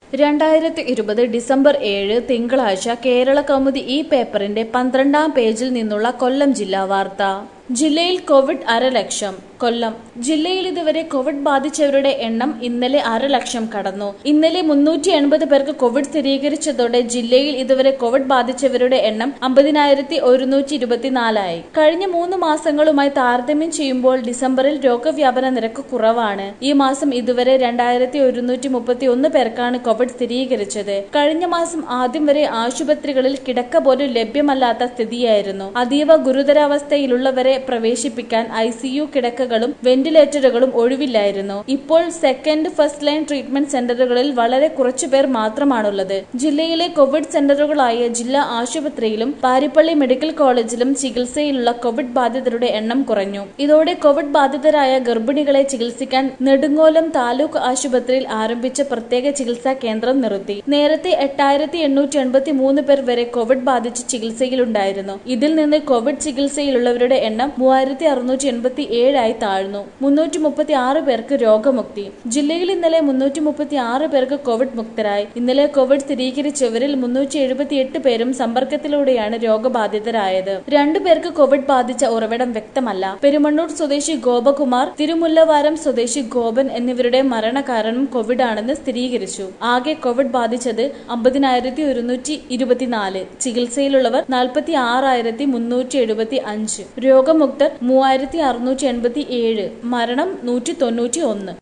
രണ്ടായിരത്തി ഇരുപത് ഡിസംബർ ഏഴ് തിങ്കളാഴ്ച കേരള കൗമുദി ഈ പേപ്പറിന്റെ പന്ത്രണ്ടാം പേജിൽ നിന്നുള്ള കൊല്ലം ജില്ലാ വാർത്ത ജില്ലയിൽ കോവിഡ് അരലക്ഷം കൊല്ലം ജില്ലയിൽ ഇതുവരെ കോവിഡ് ബാധിച്ചവരുടെ എണ്ണം ഇന്നലെ അരലക്ഷം കടന്നു ഇന്നലെ മുന്നൂറ്റി എൺപത് പേർക്ക് കോവിഡ് സ്ഥിരീകരിച്ചതോടെ ജില്ലയിൽ ഇതുവരെ കോവിഡ് ബാധിച്ചവരുടെ എണ്ണം അമ്പതിനായിരത്തി ഒരുന്നൂറ്റി ഇരുപത്തിനാലായി കഴിഞ്ഞ മൂന്ന് മാസങ്ങളുമായി താരതമ്യം ചെയ്യുമ്പോൾ ഡിസംബറിൽ രോഗവ്യാപന നിരക്ക് കുറവാണ് ഈ മാസം ഇതുവരെ രണ്ടായിരത്തി ഒരുന്നൂറ്റി മുപ്പത്തി ഒന്ന് പേർക്കാണ് കോവിഡ് സ്ഥിരീകരിച്ചത് കഴിഞ്ഞ മാസം ആദ്യം വരെ ആശുപത്രികളിൽ കിടക്ക പോലും ലഭ്യമല്ലാത്ത സ്ഥിതിയായിരുന്നു അതീവ ഗുരുതരാവസ്ഥയിലുള്ളവരെ പ്രവേശിപ്പിക്കാൻ ഐ സിയു കിടക്കകളും വെന്റിലേറ്ററുകളും ഒഴിവില്ലായിരുന്നു ഇപ്പോൾ സെക്കൻഡ് ഫസ്റ്റ് ലൈൻ ട്രീറ്റ്മെന്റ് സെന്ററുകളിൽ വളരെ കുറച്ചുപേർ മാത്രമാണുള്ളത് ജില്ലയിലെ കോവിഡ് സെന്ററുകളായ ജില്ലാ ആശുപത്രിയിലും പാരിപ്പള്ളി മെഡിക്കൽ കോളേജിലും ചികിത്സയിലുള്ള കോവിഡ് ബാധിതരുടെ എണ്ണം കുറഞ്ഞു ഇതോടെ കോവിഡ് ബാധിതരായ ഗർഭിണികളെ ചികിത്സിക്കാൻ നെടുങ്ങോലം താലൂക്ക് ആശുപത്രിയിൽ ആരംഭിച്ച പ്രത്യേക ചികിത്സാ കേന്ദ്രം നിർത്തി നേരത്തെ എട്ടായിരത്തി എണ്ണൂറ്റി എൺപത്തി മൂന്ന് പേർ വരെ കോവിഡ് ബാധിച്ച് ചികിത്സയിലുണ്ടായിരുന്നു ഇതിൽ നിന്ന് കോവിഡ് ചികിത്സയിലുള്ളവരുടെ എണ്ണം മൂവായിരത്തി അറുന്നൂറ്റി എൺപത്തി ഏഴായി താഴ്ന്നു മുന്നൂറ്റി മുപ്പത്തി ആറ് പേർക്ക് രോഗമുക്തി ജില്ലയിൽ ഇന്നലെ മുന്നൂറ്റി മുപ്പത്തി ആറ് പേർക്ക് കോവിഡ് മുക്തരായി ഇന്നലെ കോവിഡ് സ്ഥിരീകരിച്ചവരിൽ മുന്നൂറ്റി എഴുപത്തി എട്ട് പേരും സമ്പർക്കത്തിലൂടെയാണ് രോഗബാധിതരായത് രണ്ടു പേർക്ക് കോവിഡ് ബാധിച്ച ഉറവിടം വ്യക്തമല്ല പെരുമണ്ണൂർ സ്വദേശി ഗോപകുമാർ തിരുമുല്ലവാരം സ്വദേശി ഗോപൻ എന്നിവരുടെ മരണകാരണം കോവിഡ് ആണെന്ന് സ്ഥിരീകരിച്ചു ആകെ കോവിഡ് ബാധിച്ചത് അമ്പതിനായിരത്തി ഒരുന്നൂറ്റി ഇരുപത്തിനാല് ചികിത്സയിലുള്ളവർ നാൽപ്പത്തി ആറായിരത്തി മുന്നൂറ്റി എഴുപത്തി അഞ്ച് രോഗമുക്തർ മൂവായിരത്തി അറുന്നൂറ്റി എൺപത്തി ഏഴ് മരണം നൂറ്റി തൊണ്ണൂറ്റി ഒന്ന്